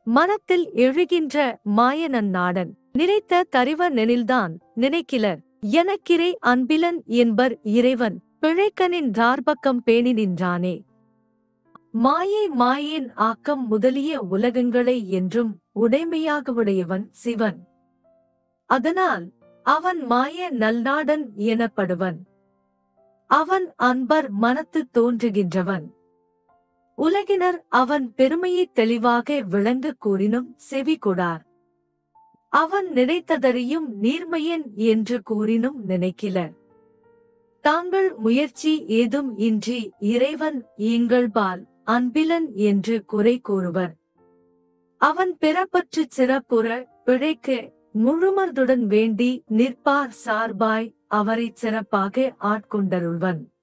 மனத்தில் எழுகின்ற மாயனன் நாடன் நினைத்த தறிவ நெனில்தான் நினைக்கிலர் எனக்கிரை அன்பிலன் என்பர் இறைவன் பிழைக்கனின் ரார்பக்கம் பேணி நின்றானே மாயை மாயின் ஆக்கம் முதலிய உலகங்களை என்றும் உடைமையாக உடையவன் சிவன் அதனால் அவன் மாய நல்நாடன் எனப்படுவன் அவன் அன்பர் மனத்து தோன்றுகின்றவன் உலகினர் அவன் பெருமையை தெளிவாக விளங்க கூறினும் செவி கொடார் அவன் நினைத்ததறியும் நீர்மையன் என்று கூறினும் நினைக்கிலர் தாங்கள் முயற்சி ஏதும் இன்றி இறைவன் எங்கள்பால் அன்பிலன் என்று குறை கூறுவர் அவன் பிறப்பற்று சிறப்புற பிழைக்க முழுமர்துடன் வேண்டி நிற்பார் சார்பாய் அவரைச் சிறப்பாக ஆட்கொண்டருள்வன்